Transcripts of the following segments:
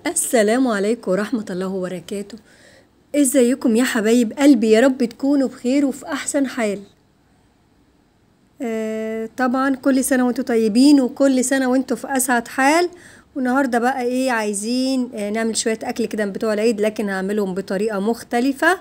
السلام عليكم ورحمة الله وبركاته ازيكم يا حبايب قلبي يا رب تكونوا بخير وفي احسن حال آه طبعا كل سنة وانتوا طيبين وكل سنة وانتوا في اسعد حال والنهاردة بقى ايه عايزين آه نعمل شوية اكل كده من بتوع العيد لكن هعملهم بطريقة مختلفة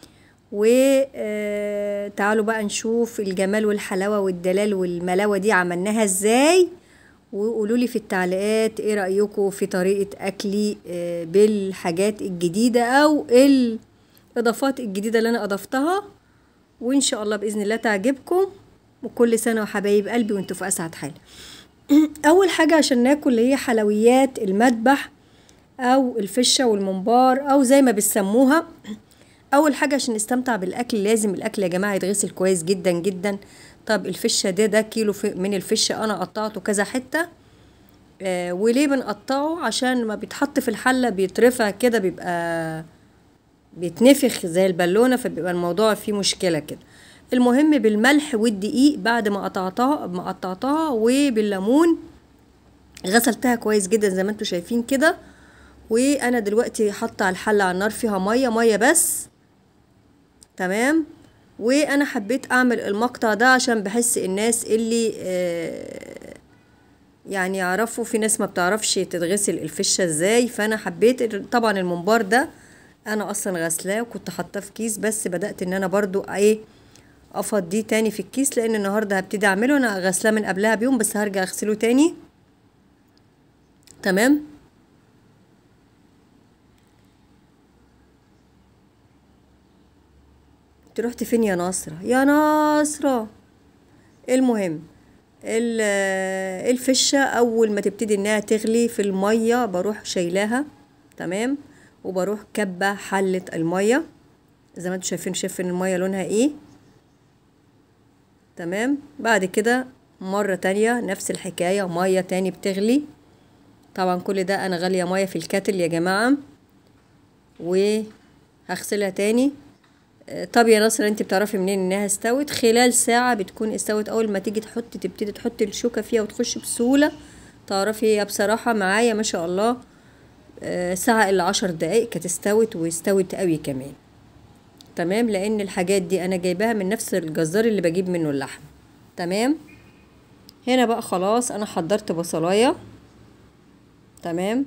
وتعالوا بقى نشوف الجمال والحلاوة والدلال والملاوة دي عملناها ازاي وقولوا لي في التعليقات ايه رأيكم في طريقة اكلي آه، بالحاجات الجديدة او الاضافات الجديدة اللي انا اضفتها وان شاء الله باذن الله تعجبكم وكل سنة وحبايب قلبي وانتوا في اسعد حال اول حاجة عشان ناكل اللي هي حلويات المذبح او الفشة والممبار او زي ما بيسموها اول حاجة عشان نستمتع بالاكل لازم الاكل يا جماعة يتغسل كويس جدا جدا طب الفشة ده ده كيلو في- من الفشة انا قطعته كذا حتة آه وليه بنقطعه عشان ما بيتحط في الحلة بيترفع كده بيبقى بيتنفخ زي البالونة فبيبقى الموضوع فيه مشكلة كده المهم بالملح والدقيق بعد ما قطعتها ما قطعتها وبالليمون غسلتها كويس جدا زي ما انتوا شايفين كده وانا دلوقتي حاطه على الحله على النار فيها ميه ميه بس تمام وانا حبيت اعمل المقطع ده عشان بحس الناس اللي آه، يعني يعرفوا في ناس ما بتعرفش تتغسل الفشه ازاي فانا حبيت طبعا الممبار ده انا اصلا غسلاه وكنت حاطاه في كيس بس بدات ان انا برضو ايه افضيه تاني في الكيس لان النهارده هبتدي اعمله انا غسلاه من قبلها بيوم بس هرجع اغسله تاني تمام انت رحت فين يا ناصرة يا ناصرة المهم ال- الفشة اول ما تبتدي انها تغلي في المية بروح شايلاها تمام وبروح كبة حلة المية زي ما انتوا شايفين شايفين المية لونها ايه تمام بعد كده مرة تانية نفس الحكاية مية تاني بتغلي طبعا كل ده انا غالية مية في الكاتل يا جماعة وهغسلها تاني آه، طب يا نصر انت بتعرفي منين انها استوت خلال ساعة بتكون استوت اول ما تيجي تحطي تبتدي تحطي الشوكة فيها وتخش بسهولة تعرفي هي بصراحة معايا ما شاء الله آه، ساعة الا عشر دقايق كانت استوت واستوت قوي كمان تمام لان الحاجات دي انا جايباها من نفس الجزار اللي بجيب منه اللحم تمام هنا بقى خلاص انا حضرت بصلايه تمام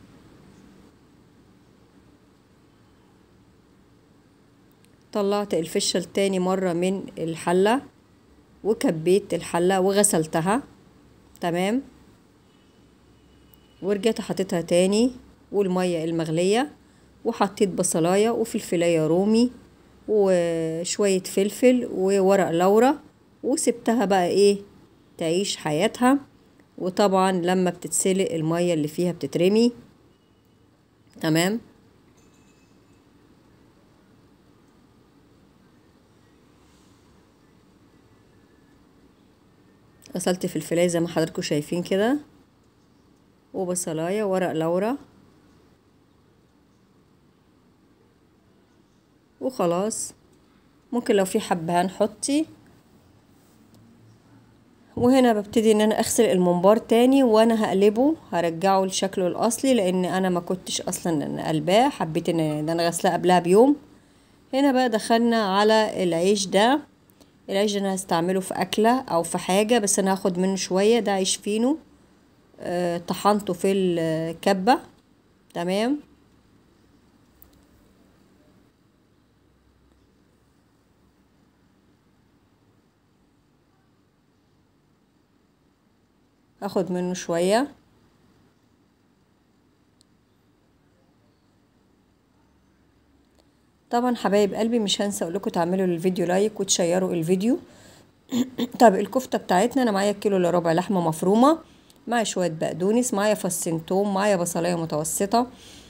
طلعت الفشة التاني مرة من الحلة وكبيت الحلة وغسلتها تمام ورجعت حطيتها تاني والمية المغلية وحطيت بصلاية وفلفلاية رومي وشوية فلفل وورق لورا وسبتها بقى ايه تعيش حياتها وطبعا لما بتتسلق المية اللي فيها بتترمي تمام غسلت فلفلاية زي ما حضراتكم شايفين كده وبصلاية ورق لورا وخلاص ممكن لو في حبهان حطي وهنا ببتدي ان انا اغسل الممبار تاني وانا هقلبه هرجعه لشكله الاصلي لان انا ما كنتش اصلا إن قلباه حبيت ان إن انا غسلاه قبلها بيوم هنا بقى دخلنا على العيش ده العيش ده انا هستعمله في اكله او في حاجه بس انا هاخد منه شويه ده عيش فينو آه، طحنته في الكبه تمام هاخد منه شويه طبعا حبايب قلبي مش هنسى اقول لكم تعملوا للفيديو لايك وتشيروا الفيديو طب الكفته بتاعتنا انا معايا كيلو الا ربع لحمه مفرومه معايا شويه بقدونس معايا فصين توم معايا بصلايه متوسطه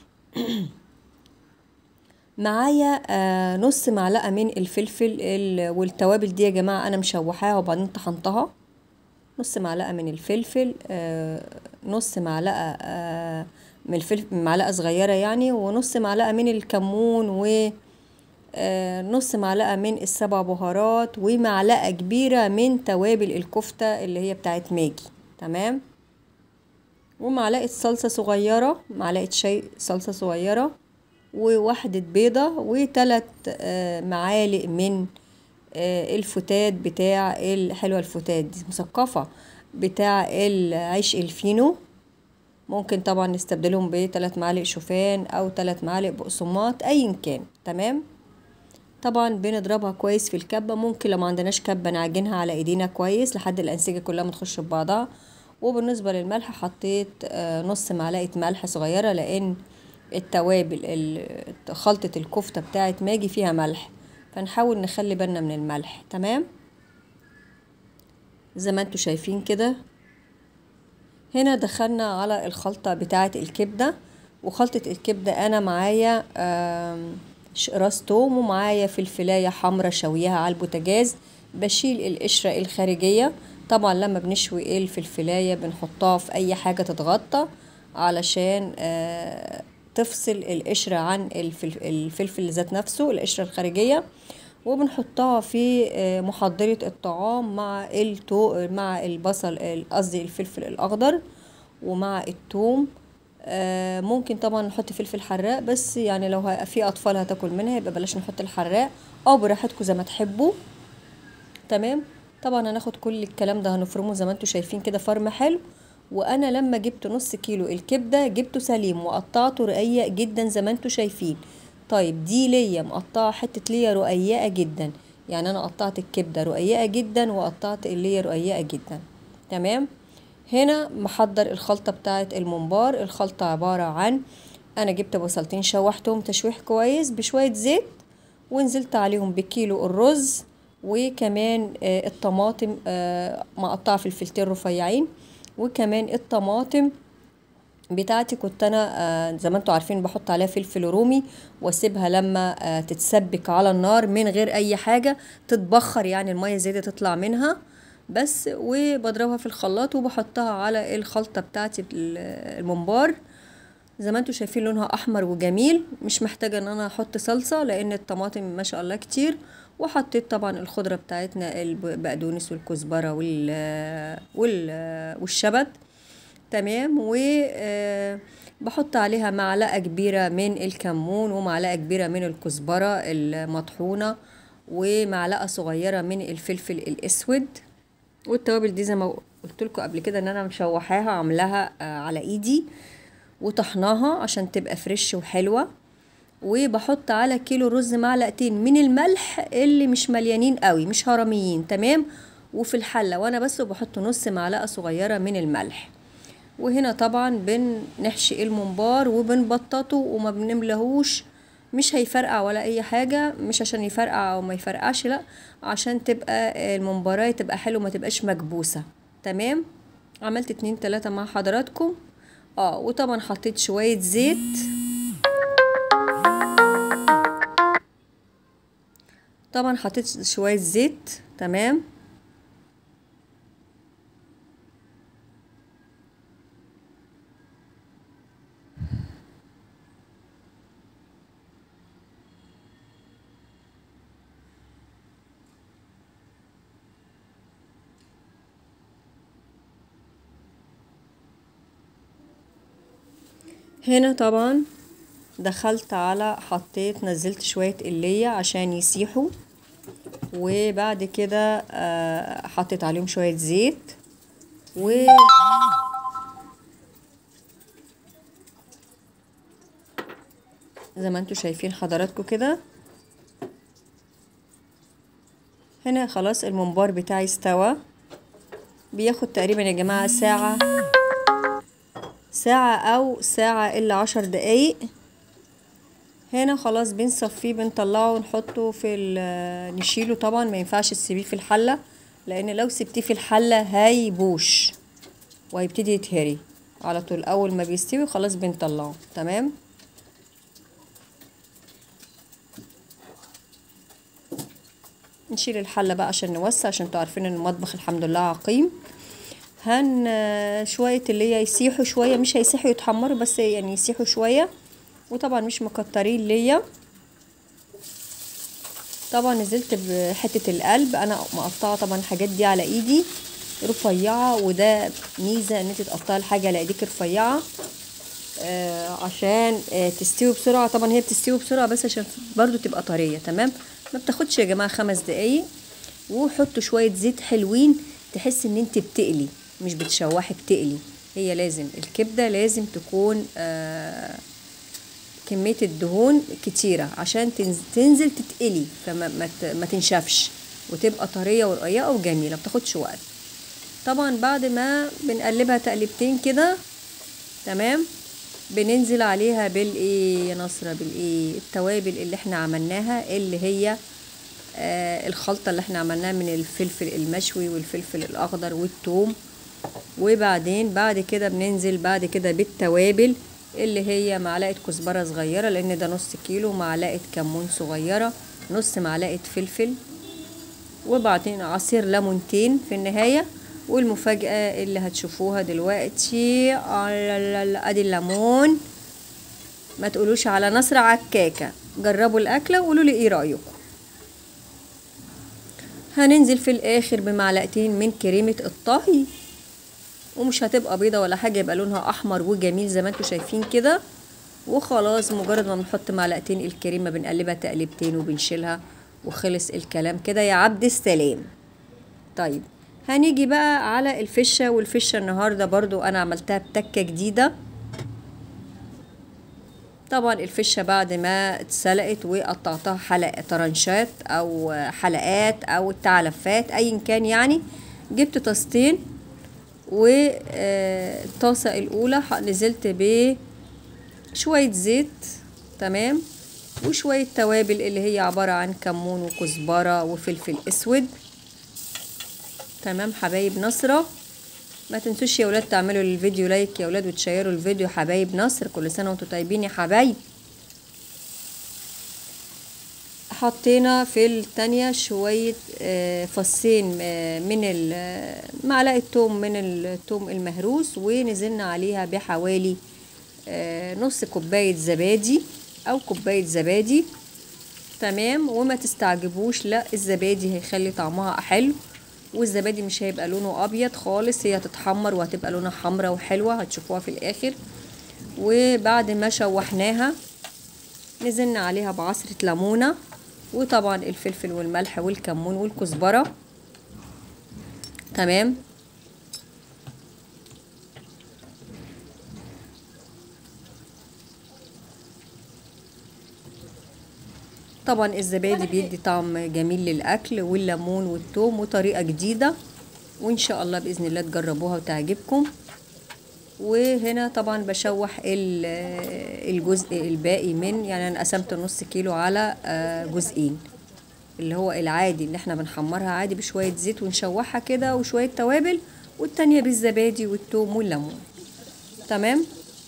معايا آه نص معلقه من الفلفل ال- والتوابل دي يا جماعه انا مشوحاها وبعدين طحنتها نص معلقه من الفلفل آه نص معلقه آه من الفلفل معلقه صغيره يعني ونص معلقه من الكمون و آه نص معلقه من السبع بهارات ومعلقه كبيره من توابل الكفته اللي هي بتاعت ماجي تمام ومعلقة صلصة صغيرة معلقة شاي صلصة صغيرة وواحدة بيضة وتلات آه، معالق من آه، الفتات بتاع الحلوة الفتات دي مثقفة بتاع العيش الفينو ممكن طبعا نستبدلهم بثلاث معالق شوفان او ثلاث معالق بقسماط ايا كان تمام طبعا بنضربها كويس في الكبة ممكن لو ما عندناش كبة نعجنها على ايدينا كويس لحد الانسجة كلها ما تخش في بعضها وبالنسبة للملح حطيت آه، نص معلقة ملح صغيرة لان التوابل ال- خلطة الكفتة بتاعت ماجي فيها ملح فنحاول نخلي بالنا من الملح تمام زي ما انتوا شايفين كده هنا دخلنا على الخلطة بتاعة الكبدة وخلطة الكبدة أنا معايا آم، ش- راس توم ومعايا فلفلاية حمرا شويها على البوتاجاز بشيل القشرة الخارجية طبعا لما بنشوي الفلفلاية بنحطها في أي حاجة تتغطى علشان آه، تفصل القشرة عن الفل- الفلفل ذات نفسه القشرة الخارجية وبنحطها في آه، محضرة الطعام مع التو مع البصل ال- قصدي الفلفل الأخضر ومع الثوم آه، ممكن طبعا نحط فلفل حراق بس يعني لو ه- في أطفال هتاكل منها يبقى بلاش نحط الحراق أو براحتكم زي ما تحبوا تمام طبعا هناخد كل الكلام ده هنفرمه زي ما انتوا شايفين كده فرم حلو وانا لما جبت نص كيلو الكبده جبته سليم وقطعته رقيق جدا زي ما انتوا شايفين طيب دي ليا مقطعه حته ليا رقيقه جدا يعني انا قطعت الكبده رقيقه جدا وقطعت الليا رقيقه جدا تمام هنا محضر الخلطه بتاعه الممبار الخلطه عباره عن انا جبت بصلتين شوحتهم تشويح كويس بشويه زيت ونزلت عليهم بكيلو الرز وكمان آه، الطماطم آه، مقطعة في الفلتين رفيعين وكمان الطماطم بتاعتي كنت انا آه، زي ما انتوا عارفين بحط عليها فلفل رومي واسيبها لما آه، تتسبك على النار من غير اي حاجة تتبخر يعني المية زيادة تطلع منها بس وبضربها في الخلاط وبحطها على الخلطة بتاعتي ال- الممبار زي ما انتوا شايفين لونها احمر وجميل مش محتاجه ان انا احط صلصه لان الطماطم ما شاء الله كتير وحطيت طبعا الخضره بتاعتنا البقدونس والكزبره وال وال والشبت تمام و آه، بحط عليها معلقه كبيره من الكمون ومعلقه كبيره من الكزبره المطحونه ومعلقه صغيره من الفلفل الاسود والتوابل دي زي ما قلت لكم قبل كده ان انا مشوحاها عاملاها آه، على ايدي وطحناها عشان تبقى فريش وحلوة وبحط على كيلو رز معلقتين من الملح اللي مش مليانين قوي مش هرميين تمام وفي الحلة وانا بس بحط نص معلقة صغيرة من الملح وهنا طبعا بنحشي الممبار وبنبططه وما بنملهوش مش هيفرقع ولا اي حاجة مش عشان يفرقع او ما يفرقعش لا عشان تبقى الممبراية تبقى حلوة ما تبقاش مكبوسة تمام عملت اتنين تلاتة مع حضراتكم اه وطبعا حطيت شوية زيت طبعا حطيت شوية زيت تمام هنا طبعا دخلت على حطيت نزلت شوية قلية عشان يسيحوا وبعد كده آه، حطيت عليهم شوية زيت و زي ما انتوا شايفين حضراتكم كده هنا خلاص الممبار بتاعي استوى بياخد تقريبا يا جماعة ساعة ساعة أو ساعة إلا عشر دقايق هنا خلاص بنصفيه بنطلعه ونحطه في ال- نشيله طبعا ما ينفعش تسيبيه في الحلة لأن لو سبتيه في الحلة هيبوش وهيبتدي يتهري على طول أول ما بيستوي خلاص بنطلعه تمام نشيل الحلة بقى عشان نوسع عشان انتوا عارفين ان المطبخ الحمد لله عقيم هن شوية اللي هي يسيحوا شوية مش هيسيحوا يتحمروا بس يعني يسيحوا شوية وطبعا مش مكترين ليا طبعا نزلت بحتة القلب انا مقطعة طبعا الحاجات دي على ايدي رفيعة وده ميزة ان انت تقطعي الحاجة على ايديك رفيعة آه عشان آه تستوي بسرعة طبعا هي بتستوي بسرعة بس عشان برضو تبقى طرية تمام ما بتاخدش يا جماعة خمس دقايق وحطوا شوية زيت حلوين تحس ان انت بتقلي مش بتشوحي بتقلي هي لازم الكبدة لازم تكون آه كمية الدهون كتيرة عشان تنزل تتقلي فما ما, ما تنشفش وتبقى طرية ورقيقة وجميلة بتاخدش وقت طبعا بعد ما بنقلبها تقلبتين كده تمام بننزل عليها بالايه يا نصرة بالايه التوابل اللي احنا عملناها اللي هي آه الخلطة اللي احنا عملناها من الفلفل المشوي والفلفل الاخضر والثوم وبعدين بعد كده بننزل بعد كده بالتوابل اللي هي معلقة كزبرة صغيرة لان ده نص كيلو معلقة كمون صغيرة نص معلقة فلفل وبعدين عصير ليمونتين في النهاية والمفاجأة اللي هتشوفوها دلوقتي ادي الليمون ما تقولوش على نصر عكاكة جربوا الأكلة وقولوا لي ايه رأيكم هننزل في الآخر بمعلقتين من كريمة الطهي ومش هتبقى بيضة ولا حاجة يبقى لونها أحمر وجميل زي ما انتوا شايفين كده وخلاص مجرد ما بنحط معلقتين الكريمة بنقلبها تقلبتين وبنشيلها وخلص الكلام كده يا عبد السلام طيب هنيجي بقى على الفشة والفشة النهاردة برضو أنا عملتها بتكة جديدة طبعا الفشة بعد ما اتسلقت وقطعتها حلقة طرنشات أو حلقات أو التعلفات أيا كان يعني جبت طاستين والطاسة الأولى نزلت بشوية زيت تمام وشوية توابل اللي هي عبارة عن كمون وكزبرة وفلفل أسود تمام حبايب نصرة ما تنسوش يا ولاد تعملوا للفيديو لايك يا ولاد وتشيروا الفيديو حبايب نصر كل سنة وانتم طيبين يا حبايب حطينا في التانية شوية فصين من معلقة توم من التوم المهروس ونزلنا عليها بحوالي نص كوباية زبادي او كوباية زبادي تمام وما تستعجبوش لا الزبادي هيخلي طعمها حلو والزبادي مش هيبقى لونه ابيض خالص هي هتتحمر وهتبقى لونها حمرا وحلوة هتشوفوها في الاخر وبعد ما شوحناها نزلنا عليها بعصرة ليمونة وطبعا الفلفل والملح والكمون والكزبرة تمام طبعا الزبادي بيدي طعم جميل للاكل والليمون والثوم وطريقه جديده وان شاء الله باذن الله تجربوها وتعجبكم وهنا طبعا بشوح الجزء الباقي من يعني انا قسمت نص كيلو على جزئين اللي هو العادي اللي احنا بنحمرها عادي بشويه زيت ونشوحها كده وشويه توابل والتانية بالزبادي والثوم والليمون تمام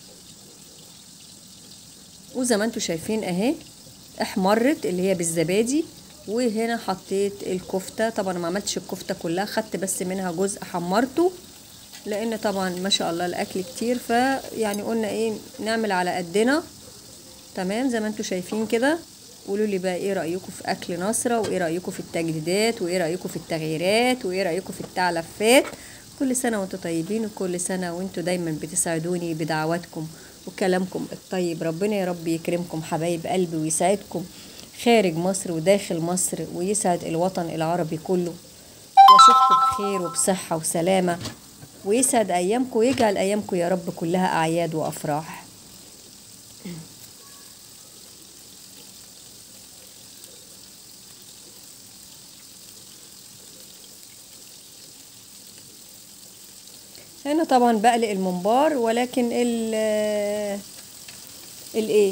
وزي ما انتوا شايفين اهي احمرت اللي هي بالزبادي وهنا حطيت الكفته طبعا ما عملتش الكفته كلها خدت بس منها جزء حمرته لان طبعا ما شاء الله الاكل كتير فيعني قلنا ايه نعمل على قدنا تمام زي ما انتوا شايفين كده قولوا لي بقى ايه رايكم في اكل نصره وايه رايكم في التجديدات وايه رايكم في التغييرات وايه رايكم في التعلفات كل سنه وانتم طيبين وكل سنه وانتم دايما بتساعدوني بدعواتكم وكلامكم الطيب ربنا يا رب يكرمكم حبايب قلبي ويسعدكم خارج مصر وداخل مصر ويسعد الوطن العربي كله واشوفكم بخير وبصحة وسلامة ويسعد أيامكم ويجعل أيامكم يا رب كلها أعياد وأفراح هنا طبعا بقلق الممبار ولكن ال الايه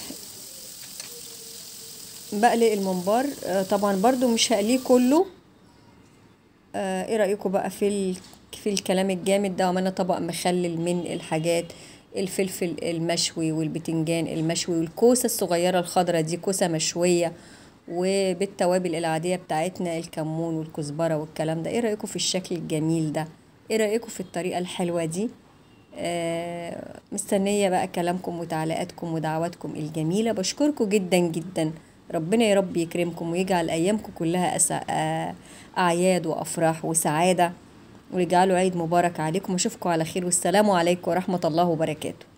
بقلق الممبار طبعا برضو مش هقليه كله ايه رايكم بقى في ال... في الكلام الجامد ده وعملنا طبق مخلل من الحاجات الفلفل المشوي والبتنجان المشوي والكوسه الصغيره الخضراء دي كوسه مشويه وبالتوابل العاديه بتاعتنا الكمون والكزبره والكلام ده ايه رايكم في الشكل الجميل ده ايه رايكم في الطريقه الحلوه دي آه مستنيه بقى كلامكم وتعليقاتكم ودعواتكم الجميله بشكركم جدا جدا ربنا يا رب يكرمكم ويجعل ايامكم كلها أسع... آه اعياد وافراح وسعاده ويجعله عيد مبارك عليكم واشوفكم على خير والسلام عليكم ورحمة الله وبركاته